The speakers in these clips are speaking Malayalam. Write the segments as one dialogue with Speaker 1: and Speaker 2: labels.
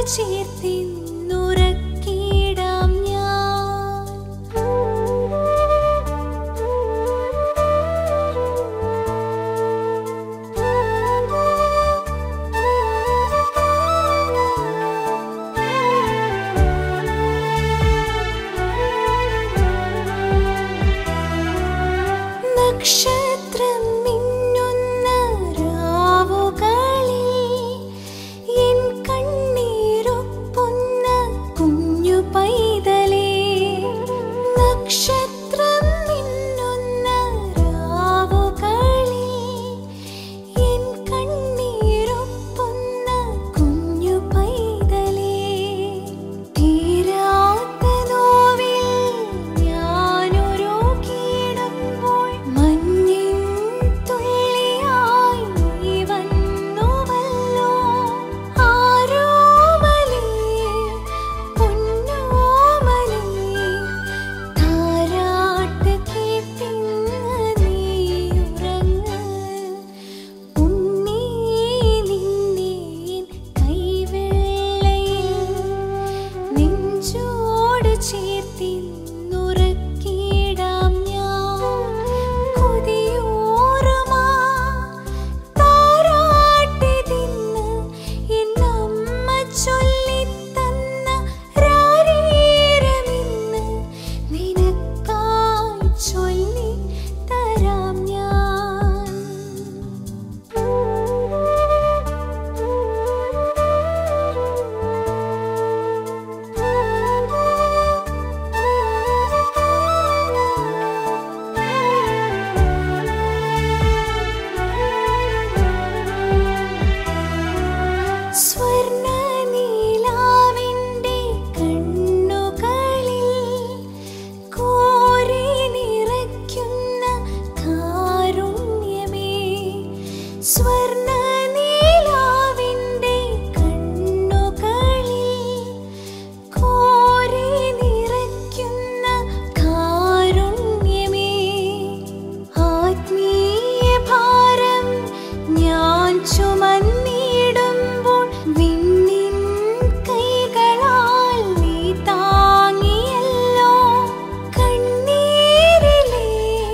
Speaker 1: ചേർത്തിന്നുറക്കിടാം ഞാൻ നക്ഷത്രം മിന്നുന്ന രാവുകളിൽ എൻ കണ്ണീരൊപ്പുന്ന കുഞ്ഞു പൈതലേ നക്ഷത്രം മിന്നുന്ന രാവുകളിൽ എൻ കണ്ണീരൊപ്പുന്ന കുഞ്ഞു പൈതലേ തീരാത്ത നോവിൽ ഞാനൊരു കീടുമ്പോൾ മഞ്ഞിൻ തുള്ളിയായി നീ വന്നുവല്ലോ ആരോമലേ പൊന്നോമലേ താരാട്ട് കേട്ടിങ്ങ് നീയുറങ്ങ് ഉണ്ണീ നിന്നെ കൈവെള്ളയിൽ നെഞ്ചോട് ചേർത്തിന്നുറക്കിടാം ഞാൻ കൊതിയോറുമാ താരാട്ടി തിന്ന് എന്നമ്മ ചൊല്ലിത്തന്ന രാരീരമിന്ന് നിനക്കായി ചൊല്ലി തരാം ഞാൻ സ്വർണ്ണ നീലാവിൻ്റെ കണ്ണുകളിൽ കോരി നിറയ്ക്കുന്ന കാരുണ്യമേ സ്വർണ്ണ നീലാവിൻ്റെ കണ്ണുകളിൽ കോരി നിറയ്ക്കുന്ന കാരുണ്യമേ ആത്മീയ ഭാരം ഞാൻ ചുമന്നിടുമ്പോൾ വിണ്ണിൻ കൈകളാൽ നീ താങ്ങിയല്ലോ കണ്ണീരിലെ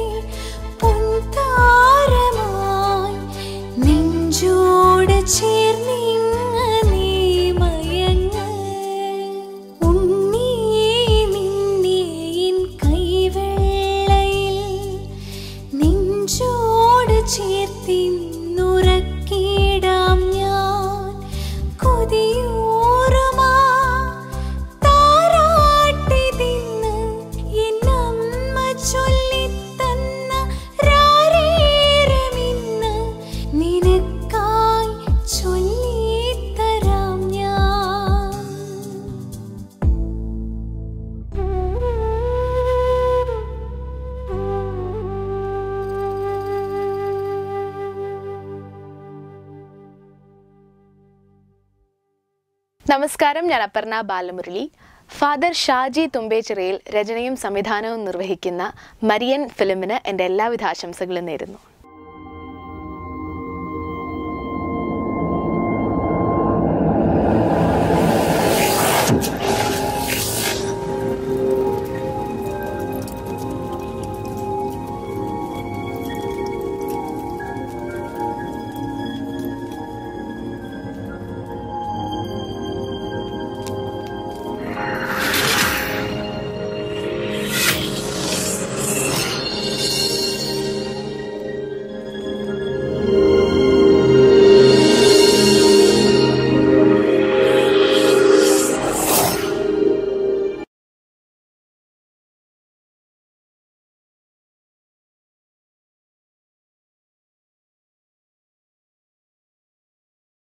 Speaker 1: പൊൻതാരമായി നെഞ്ചോട് ചേർന്നിങ്ങ് നീ മയങ്ങ് ഉണ്ണീ നിന്നെ എൻ കൈവെള്ളയിൽ നെഞ്ചോട് ചേർത്തിന്നുറക്കിടാം ഞാൻ കൊതിയോറുമാ താരാട്ടി തിന്ന് എന്നമ്മ ചൊല്ലിത്തന്ന രാരീരമിന്ന് നിനക്കായി ചൊല്ലിത്തരാം ഞാൻ
Speaker 2: നമസ്കാരം ഞാൻ അപർണ ബാലമുരളി ഫാദർ ഷാജി തുമ്പേച്ചിറയിൽ രചനയും സംവിധാനവും നിർവഹിക്കുന്ന മരിയൻ ഫിലിമിന് എൻ്റെ എല്ലാവിധ ആശംസകളും നേരുന്നു